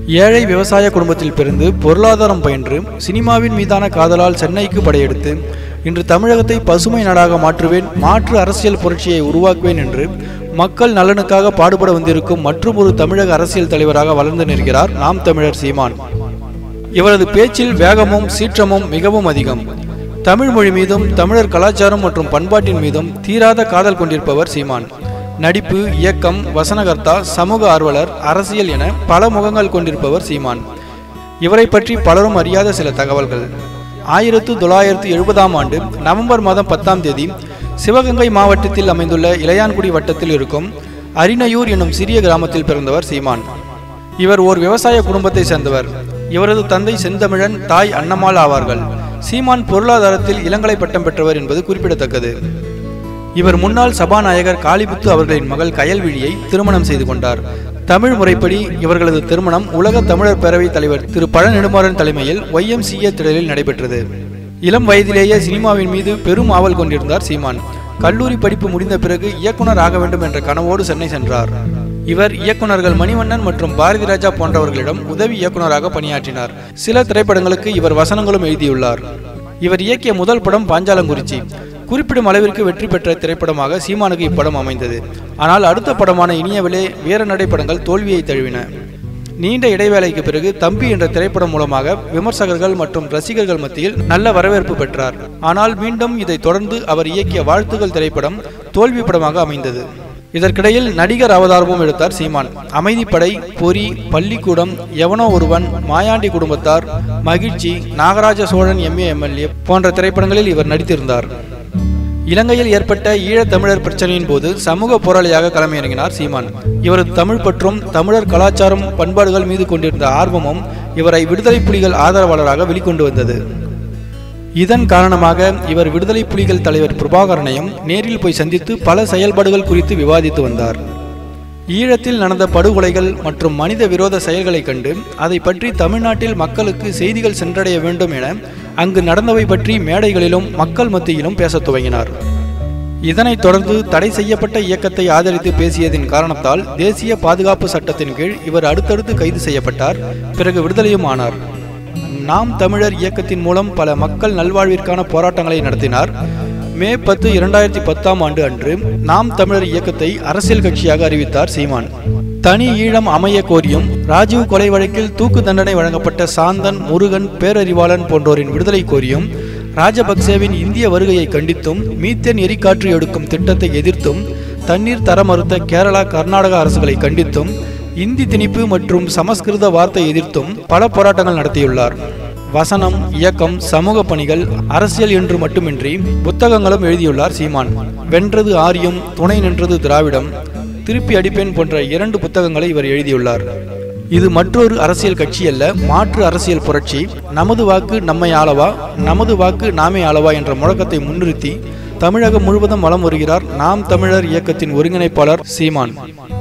ஏழை விவசாய குடும்பத்தில் பிறந்து பொருளாதாரம் பயின்று சினிமாவின் மீதான காதலால் சென்னைக்கு படையெடுத்து இன்று தமிழகத்தை பசுமை நாடாக மாற்றுவேன் மாற்று அரசியல் புரட்சியை உருவாக்குவேன் என்று மக்கள் நலனுக்காக பாடுபட வந்திருக்கும் மற்றும் ஒரு தமிழக அரசியல் தலைவராக வளர்ந்து நிற்கிறார் நாம் தமிழர் சீமான் இவரது பேச்சில் வேகமும் சீற்றமும் மிகவும் அதிகம் தமிழ் மொழி மீதும் தமிழர் கலாச்சாரம் மற்றும் பண்பாட்டின் மீதும் தீராத காதல் கொண்டிருப்பவர் சீமான் நடிப்பு இயக்கம் வசனகர்த்தா சமூக ஆர்வலர் அரசியல் என பல முகங்கள் கொண்டிருப்பவர் சீமான் இவரை பற்றி பலரும் அறியாத சில தகவல்கள் ஆயிரத்து தொள்ளாயிரத்து எழுபதாம் ஆண்டு நவம்பர் மாதம் பத்தாம் தேதி சிவகங்கை மாவட்டத்தில் அமைந்துள்ள இளையான்குடி வட்டத்தில் இருக்கும் அரிணையூர் என்னும் சிறிய கிராமத்தில் பிறந்தவர் சீமான் இவர் ஓர் விவசாய குடும்பத்தை சேர்ந்தவர் இவரது தந்தை செந்தமிழன் தாய் அன்னம்மாள் ஆவார்கள் சீமான் பொருளாதாரத்தில் இளங்கலை பட்டம் பெற்றவர் என்பது குறிப்பிடத்தக்கது இவர் முன்னாள் சபாநாயகர் காளிமுத்து அவர்களின் மகள் கயல்விழியை திருமணம் செய்து கொண்டார் தமிழ் முறைப்படி இவர்களது திருமணம் உலக தமிழர் பேரவைத் தலைவர் திரு பழ நெடுமாறன் தலைமையில் ஒய்எம்சிஏ திடலில் நடைபெற்றது இளம் வயதிலேயே சினிமாவின் மீது பெரும் ஆவல் கொண்டிருந்தார் சீமான் கல்லூரி படிப்பு முடிந்த பிறகு இயக்குனர் ஆக வேண்டும் என்ற கனவோடு சென்னை சென்றார் இவர் இயக்குனர்கள் மணிவண்ணன் மற்றும் பாரதி ராஜா போன்றவர்களிடம் உதவி இயக்குனராக பணியாற்றினார் சில திரைப்படங்களுக்கு இவர் வசனங்களும் எழுதியுள்ளார் இவர் இயக்கிய முதல் படம் பாஞ்சாலங்குறிச்சி குறிப்பிடும் அளவிற்கு வெற்றி பெற்ற திரைப்படமாக சீமானுக்கு இப்படம் அமைந்தது ஆனால் அடுத்த படமான இனியவிலே வீரநடை படங்கள் தோல்வியை தழுவின நீண்ட இடைவேளைக்கு பிறகு தம்பி என்ற திரைப்படம் மூலமாக விமர்சகர்கள் மற்றும் ரசிகர்கள் மத்தியில் நல்ல வரவேற்பு பெற்றார் ஆனால் மீண்டும் இதைத் தொடர்ந்து அவர் இயக்கிய வாழ்த்துகள் திரைப்படம் தோல்வி படமாக அமைந்தது இதற்கிடையில் நடிகர் அவதாரமும் எடுத்தார் சீமான் அமைதிப்படை பொறி பள்ளிக்கூடம் எவனோ ஒருவன் மாயாண்டி குடும்பத்தார் மகிழ்ச்சி நாகராஜ சோழன் எம்ஏ எம்எல்ஏ போன்ற திரைப்படங்களில் இவர் நடித்திருந்தார் இலங்கையில் ஏற்பட்ட ஈழத்தமிழர் பிரச்சனையின் போது சமூக போராளியாக களமிறங்கினார் சீமான் இவரது தமிழ் பற்றும் தமிழர் கலாச்சாரம் பண்பாடுகள் மீது கொண்டிருந்த ஆர்வமும் இவரை விடுதலை புலிகள் ஆதரவாளராக வெளிக்கொண்டு வந்தது இதன் காரணமாக இவர் விடுதலை புலிகள் தலைவர் பிரபாகரனையும் நேரில் போய் சந்தித்து பல செயல்பாடுகள் குறித்து விவாதித்து வந்தார் ஈழத்தில் நடந்த படுகொலைகள் மற்றும் மனித விரோத செயல்களை கண்டு அதை பற்றி தமிழ்நாட்டில் மக்களுக்கு செய்திகள் சென்றடைய வேண்டும் என அங்கு நடந்தவை பற்றி மேடைகளிலும் மக்கள் மத்தியிலும் பேசத் துவங்கினார் இதனைத் தொடர்ந்து தடை செய்யப்பட்ட இயக்கத்தை ஆதரித்து பேசியதின் காரணத்தால் தேசிய பாதுகாப்பு சட்டத்தின் கீழ் இவர் அடுத்தடுத்து கைது செய்யப்பட்டார் பிறகு விடுதலையும் ஆனார் நாம் தமிழர் இயக்கத்தின் மூலம் பல மக்கள் நல்வாழ்விற்கான போராட்டங்களை நடத்தினார் மே பத்து இரண்டாயிரத்தி பத்தாம் ஆண்டு அன்று நாம் தமிழர் இயக்கத்தை அரசியல் கட்சியாக அறிவித்தார் சீமான் தனி ஈழம் அமைய கோரியும் ராஜீவ் கொலை வழக்கில் தூக்கு தண்டனை வழங்கப்பட்ட சாந்தன் முருகன் பேரறிவாளன் போன்றோரின் விடுதலை கோரியும் ராஜபக்சேவின் இந்திய வருகையை கண்டித்தும் மீத்தேன் எரிக்காற்று எடுக்கும் திட்டத்தை எதிர்த்தும் தண்ணீர் தர மறுத்த கேரளா கர்நாடக அரசுகளை கண்டித்தும் இந்தி திணிப்பு மற்றும் சமஸ்கிருத வார்த்தை எதிர்த்தும் பல போராட்டங்கள் நடத்தியுள்ளார் வசனம் இயக்கம் சமூக பணிகள் அரசியல் என்று மட்டுமின்றி புத்தகங்களும் எழுதியுள்ளார் சீமான் வென்றது ஆரியம் துணை நின்றது திராவிடம் திருப்பி அடிப்பேன் போன்ற இரண்டு புத்தகங்களை இவர் எழுதியுள்ளார் இது மற்றொரு அரசியல் கட்சி அல்ல மாற்று அரசியல் புரட்சி நமது வாக்கு நம்மை ஆளவா நமது வாக்கு நாமே ஆளவா என்ற முழக்கத்தை முன்னிறுத்தி தமிழகம் முழுவதும் வலம் வருகிறார் நாம் தமிழர் இயக்கத்தின் ஒருங்கிணைப்பாளர் சீமான்